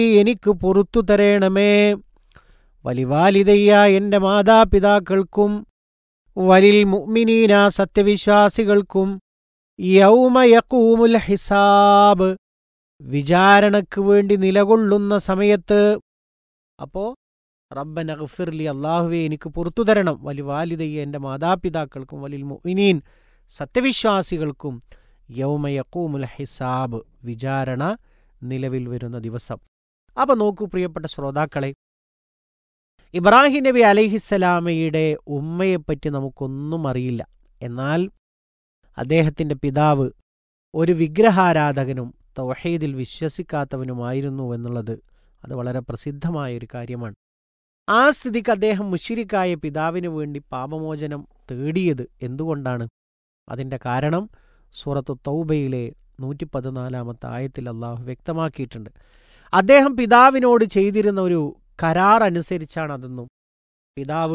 എനിക്ക് പുറത്തു തരേണമേ വലിവാലിതയ്യ എൻ്റെ മാതാപിതാക്കൾക്കും വലിൽ മുഅ്മിനീന സത്യവിശ്വാസികൾക്കും യൗമയക്കൂമുൽ ഹിസാബ് വിചാരണയ്ക്ക് വേണ്ടി നിലകൊള്ളുന്ന സമയത്ത് അപ്പോ റബ്ബന ഗഫിർലി അള്ളാഹുവെ എനിക്ക് പുറത്തു തരണം വലി വാലിദയ്യ എൻ്റെ മാതാപിതാക്കൾക്കും വലിൽ മുഅ്മിനീൻ സത്യവിശ്വാസികൾക്കും യൗമയക്കൂമുൽ ഹിസാബ് വിചാരണ നിലവിൽ വരുന്ന ദിവസം അപ്പൊ നോക്കൂ പ്രിയപ്പെട്ട ശ്രോതാക്കളെ ഇബ്രാഹിം നബി അലൈഹിസ്സലാമയുടെ ഉമ്മയെപ്പറ്റി നമുക്കൊന്നും അറിയില്ല എന്നാൽ അദ്ദേഹത്തിൻ്റെ പിതാവ് ഒരു വിഗ്രഹാരാധകനും തൗഹീദിൽ വിശ്വസിക്കാത്തവനുമായിരുന്നു എന്നുള്ളത് അത് വളരെ പ്രസിദ്ധമായ ഒരു കാര്യമാണ് ആ സ്ഥിതിക്ക് അദ്ദേഹം മുഷിരിക്കായ പിതാവിനു വേണ്ടി പാപമോചനം തേടിയത് എന്തുകൊണ്ടാണ് അതിൻ്റെ കാരണം സൂറത്തു തൗബയിലെ നൂറ്റി പതിനാലാമത്തെ ആയത്തിൽ അള്ളാഹു വ്യക്തമാക്കിയിട്ടുണ്ട് അദ്ദേഹം പിതാവിനോട് ചെയ്തിരുന്ന ഒരു കരാർ അനുസരിച്ചാണ് അതെന്നും പിതാവ്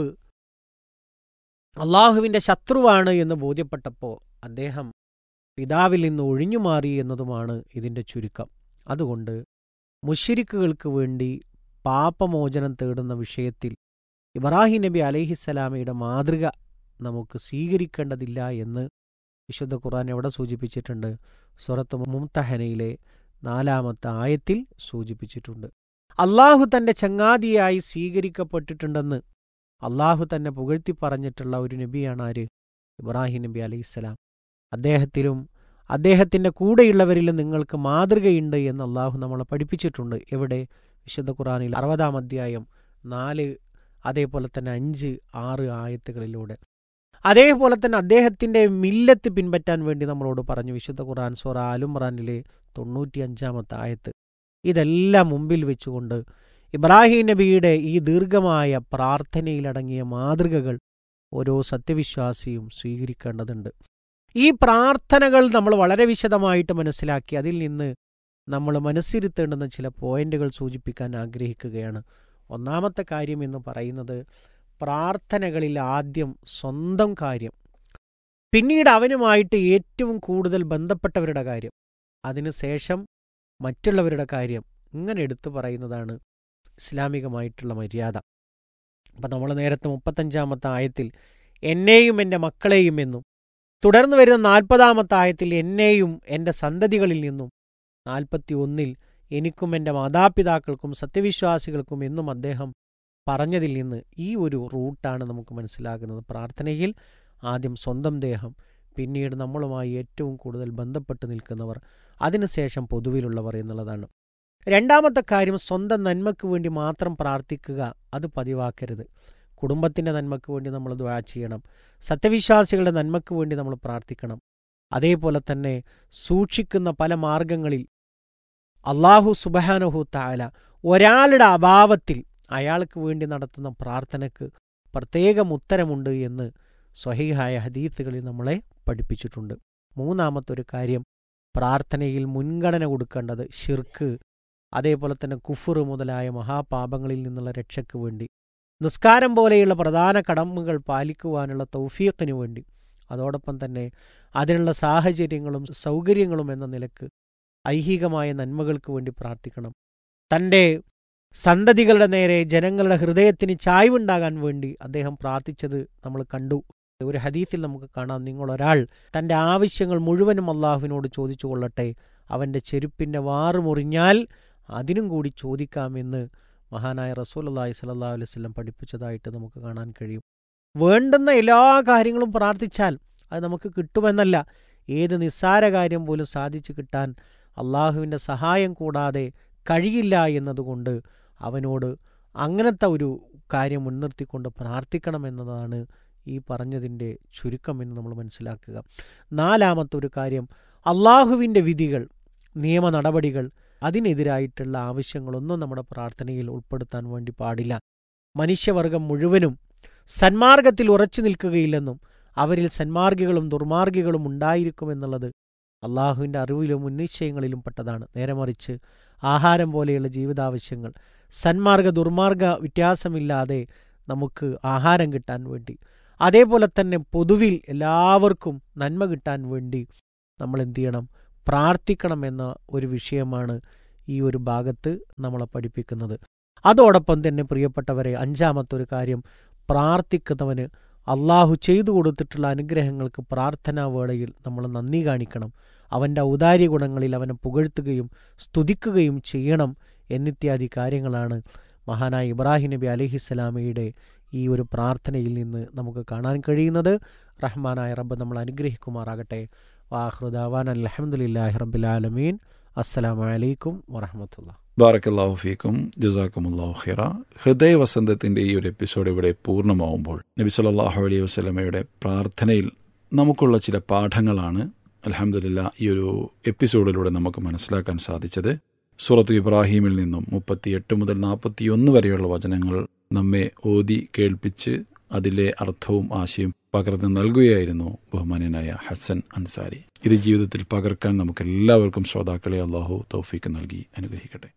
അള്ളാഹുവിൻ്റെ ശത്രുവാണ് എന്ന് ബോധ്യപ്പെട്ടപ്പോൾ അദ്ദേഹം പിതാവിൽ നിന്ന് ഒഴിഞ്ഞുമാറി എന്നതുമാണ് ഇതിൻ്റെ ചുരുക്കം അതുകൊണ്ട് മുഷിരിക്കുകൾക്ക് വേണ്ടി പാപമോചനം തേടുന്ന വിഷയത്തിൽ ഇബ്രാഹിം നബി അലൈഹിസ്സലാമയുടെ മാതൃക നമുക്ക് സ്വീകരിക്കേണ്ടതില്ല എന്ന് വിശുദ്ധ ഖുർആൻ എവിടെ സൂചിപ്പിച്ചിട്ടുണ്ട് സുറത്ത് മുംതഹനയിലെ നാലാമത്തെ ആയത്തിൽ സൂചിപ്പിച്ചിട്ടുണ്ട് അള്ളാഹു തന്റെ ചങ്ങാതിയായി സ്വീകരിക്കപ്പെട്ടിട്ടുണ്ടെന്ന് അള്ളാഹു തന്നെ പുകഴ്ത്തി പറഞ്ഞിട്ടുള്ള ഒരു നബിയാണ് ആര് ഇബ്രാഹിം നബി അലൈഹിസ്സലാം അദ്ദേഹത്തിലും അദ്ദേഹത്തിൻ്റെ കൂടെയുള്ളവരിലും നിങ്ങൾക്ക് മാതൃകയുണ്ട് എന്ന് അള്ളാഹു നമ്മളെ പഠിപ്പിച്ചിട്ടുണ്ട് എവിടെ വിശുദ്ധ ഖുറാനിൽ അറുപതാം അധ്യായം നാല് അതേപോലെ തന്നെ അഞ്ച് ആറ് ആയത്തുകളിലൂടെ അതേപോലെ തന്നെ അദ്ദേഹത്തിൻ്റെ മില്ലത്ത് പിൻപറ്റാൻ വേണ്ടി നമ്മളോട് പറഞ്ഞു വിശുദ്ധ ഖുർആൻ സോറ ആലുംറാനിലെ തൊണ്ണൂറ്റി അഞ്ചാമത്തെ ആയത്ത് ഇതെല്ലാം മുമ്പിൽ വെച്ചുകൊണ്ട് ഇബ്രാഹിം നബിയുടെ ഈ ദീർഘമായ പ്രാർത്ഥനയിലടങ്ങിയ മാതൃകകൾ ഓരോ സത്യവിശ്വാസിയും സ്വീകരിക്കേണ്ടതുണ്ട് ഈ പ്രാർത്ഥനകൾ നമ്മൾ വളരെ വിശദമായിട്ട് മനസ്സിലാക്കി അതിൽ നിന്ന് നമ്മൾ മനസ്സിരുത്തേണ്ടുന്ന ചില പോയിന്റുകൾ സൂചിപ്പിക്കാൻ ആഗ്രഹിക്കുകയാണ് ഒന്നാമത്തെ കാര്യം എന്ന് പറയുന്നത് പ്രാർത്ഥനകളിൽ ആദ്യം സ്വന്തം കാര്യം പിന്നീട് അവനുമായിട്ട് ഏറ്റവും കൂടുതൽ ബന്ധപ്പെട്ടവരുടെ കാര്യം അതിനുശേഷം മറ്റുള്ളവരുടെ കാര്യം ഇങ്ങനെ എടുത്തു പറയുന്നതാണ് ഇസ്ലാമികമായിട്ടുള്ള മര്യാദ അപ്പം നമ്മൾ നേരത്തെ മുപ്പത്തഞ്ചാമത്തെ ആയത്തിൽ എന്നെയും എൻ്റെ മക്കളെയും എന്നും തുടർന്ന് വരുന്ന നാൽപ്പതാമത്തെ ആയത്തിൽ എന്നെയും എൻ്റെ സന്തതികളിൽ നിന്നും നാൽപ്പത്തി ഒന്നിൽ എനിക്കും എൻ്റെ മാതാപിതാക്കൾക്കും സത്യവിശ്വാസികൾക്കും എന്നും അദ്ദേഹം പറഞ്ഞതിൽ നിന്ന് ഈ ഒരു റൂട്ടാണ് നമുക്ക് മനസ്സിലാകുന്നത് പ്രാർത്ഥനയിൽ ആദ്യം സ്വന്തം ദേഹം പിന്നീട് നമ്മളുമായി ഏറ്റവും കൂടുതൽ ബന്ധപ്പെട്ട് നിൽക്കുന്നവർ അതിനുശേഷം പൊതുവിലുള്ളവർ എന്നുള്ളതാണ് രണ്ടാമത്തെ കാര്യം സ്വന്തം നന്മയ്ക്ക് വേണ്ടി മാത്രം പ്രാർത്ഥിക്കുക അത് പതിവാക്കരുത് കുടുംബത്തിൻ്റെ നന്മയ്ക്ക് വേണ്ടി നമ്മൾ ദ്വാ ചെയ്യണം സത്യവിശ്വാസികളുടെ നന്മയ്ക്ക് വേണ്ടി നമ്മൾ പ്രാർത്ഥിക്കണം അതേപോലെ തന്നെ സൂക്ഷിക്കുന്ന പല മാർഗങ്ങളിൽ അള്ളാഹു സുബഹാനഹു താല ഒരാളുടെ അഭാവത്തിൽ അയാൾക്ക് വേണ്ടി നടത്തുന്ന പ്രാർത്ഥനയ്ക്ക് പ്രത്യേകം ഉത്തരമുണ്ട് എന്ന് സ്വഹീഹായ ഹദീത്തുകളിൽ നമ്മളെ പഠിപ്പിച്ചിട്ടുണ്ട് മൂന്നാമത്തെ ഒരു കാര്യം പ്രാർത്ഥനയിൽ മുൻഗണന കൊടുക്കേണ്ടത് ഷിർക്ക് അതേപോലെ തന്നെ കുഫുർ മുതലായ മഹാപാപങ്ങളിൽ നിന്നുള്ള രക്ഷയ്ക്ക് വേണ്ടി നിസ്കാരം പോലെയുള്ള പ്രധാന കടമകൾ പാലിക്കുവാനുള്ള തൗഫീഖിനു വേണ്ടി അതോടൊപ്പം തന്നെ അതിനുള്ള സാഹചര്യങ്ങളും സൗകര്യങ്ങളും എന്ന നിലക്ക് ഐഹികമായ നന്മകൾക്ക് വേണ്ടി പ്രാർത്ഥിക്കണം തൻ്റെ സന്തതികളുടെ നേരെ ജനങ്ങളുടെ ഹൃദയത്തിന് ചായ്വുണ്ടാകാൻ വേണ്ടി അദ്ദേഹം പ്രാർത്ഥിച്ചത് നമ്മൾ കണ്ടു ഒരു ഹദീസിൽ നമുക്ക് കാണാം നിങ്ങൾ ഒരാൾ തൻ്റെ ആവശ്യങ്ങൾ മുഴുവനും അള്ളാഹുവിനോട് ചോദിച്ചു കൊള്ളട്ടെ അവൻ്റെ ചെരുപ്പിൻ്റെ വാറ് മുറിഞ്ഞാൽ അതിനും കൂടി ചോദിക്കാമെന്ന് മഹാനായ റസൂൽ അള്ളാഹി സല്ലാ അലൈഹി സ്വലം പഠിപ്പിച്ചതായിട്ട് നമുക്ക് കാണാൻ കഴിയും വേണ്ടുന്ന എല്ലാ കാര്യങ്ങളും പ്രാർത്ഥിച്ചാൽ അത് നമുക്ക് കിട്ടുമെന്നല്ല ഏത് നിസ്സാര കാര്യം പോലും സാധിച്ചു കിട്ടാൻ അള്ളാഹുവിൻ്റെ സഹായം കൂടാതെ കഴിയില്ല എന്നതുകൊണ്ട് അവനോട് അങ്ങനത്തെ ഒരു കാര്യം മുൻനിർത്തിക്കൊണ്ട് പ്രാർത്ഥിക്കണമെന്നതാണ് ഈ പറഞ്ഞതിൻ്റെ ചുരുക്കം എന്ന് നമ്മൾ മനസ്സിലാക്കുക നാലാമത്തെ ഒരു കാര്യം അള്ളാഹുവിൻ്റെ വിധികൾ നിയമ നടപടികൾ അതിനെതിരായിട്ടുള്ള ആവശ്യങ്ങളൊന്നും നമ്മുടെ പ്രാർത്ഥനയിൽ ഉൾപ്പെടുത്താൻ വേണ്ടി പാടില്ല മനുഷ്യവർഗം മുഴുവനും സന്മാർഗത്തിൽ ഉറച്ചു നിൽക്കുകയില്ലെന്നും അവരിൽ സന്മാർഗികളും ദുർമാർഗികളും ഉണ്ടായിരിക്കുമെന്നുള്ളത് അള്ളാഹുവിൻ്റെ അറിവിലും മുൻനിശ്ചയങ്ങളിലും പെട്ടതാണ് നേരെ മറിച്ച് ആഹാരം പോലെയുള്ള ജീവിതാവശ്യങ്ങൾ സന്മാർഗ ദുർമാർഗ വ്യത്യാസമില്ലാതെ നമുക്ക് ആഹാരം കിട്ടാൻ വേണ്ടി അതേപോലെ തന്നെ പൊതുവിൽ എല്ലാവർക്കും നന്മ കിട്ടാൻ വേണ്ടി നമ്മൾ എന്തു ചെയ്യണം പ്രാർത്ഥിക്കണം എന്ന ഒരു വിഷയമാണ് ഈ ഒരു ഭാഗത്ത് നമ്മളെ പഠിപ്പിക്കുന്നത് അതോടൊപ്പം തന്നെ പ്രിയപ്പെട്ടവരെ അഞ്ചാമത്തെ ഒരു കാര്യം പ്രാർത്ഥിക്കുന്നവന് അള്ളാഹു ചെയ്തു കൊടുത്തിട്ടുള്ള അനുഗ്രഹങ്ങൾക്ക് പ്രാർത്ഥനാ വേളയിൽ നമ്മൾ നന്ദി കാണിക്കണം അവൻ്റെ ഔദാര്യ ഗുണങ്ങളിൽ അവനെ പുകഴ്ത്തുകയും സ്തുതിക്കുകയും ചെയ്യണം എന്നിത്യാദി കാര്യങ്ങളാണ് മഹാനായ ഇബ്രാഹിം നബി അലഹിസ്സലാമയുടെ ഈ ഒരു പ്രാർത്ഥനയിൽ നിന്ന് നമുക്ക് കാണാൻ കഴിയുന്നത് റഹ്മാനായ റബ്ബ് നമ്മൾ അനുഗ്രഹിക്കുമാറാകട്ടെ വാഹൃദാവാൻ അലഹമുല്ലാഹി റബ്ബുലാലമീൻ അസ്സലാമലൈക്കും വറഹമത്തുള്ള ബാറക്കല്ലാഹു ഫീക്കും ജസാക്കുമുല്ലാഹു ഖിറ ഹൃദയവസന്തത്തിന്റെ ഈ ഒരു എപ്പിസോഡ് ഇവിടെ പൂർണ്ണമാവുമ്പോൾ നബി സല്ലല്ലാഹു അലൈഹി വസല്ലമയുടെ പ്രാർത്ഥനയിൽ നമുക്കുള്ള ചില പാഠങ്ങളാണ് അലഹമുല്ല ഈ ഒരു എപ്പിസോഡിലൂടെ നമുക്ക് മനസ്സിലാക്കാൻ സാധിച്ചത് സൂറത്ത് ഇബ്രാഹീമിൽ നിന്നും മുപ്പത്തിയെട്ട് മുതൽ നാൽപ്പത്തിയൊന്ന് വരെയുള്ള വചനങ്ങൾ നമ്മെ ഓതി കേൾപ്പിച്ച് അതിലെ അർത്ഥവും ആശയവും പകർന്ന് നൽകുകയായിരുന്നു ബഹുമാന്യനായ ഹസൻ അൻസാരി ഇത് ജീവിതത്തിൽ പകർക്കാൻ നമുക്ക് എല്ലാവർക്കും ശ്രോതാക്കളെ അള്ളാഹു തൗഫീക്ക് നൽകി അനുഗ്രഹിക്കട്ടെ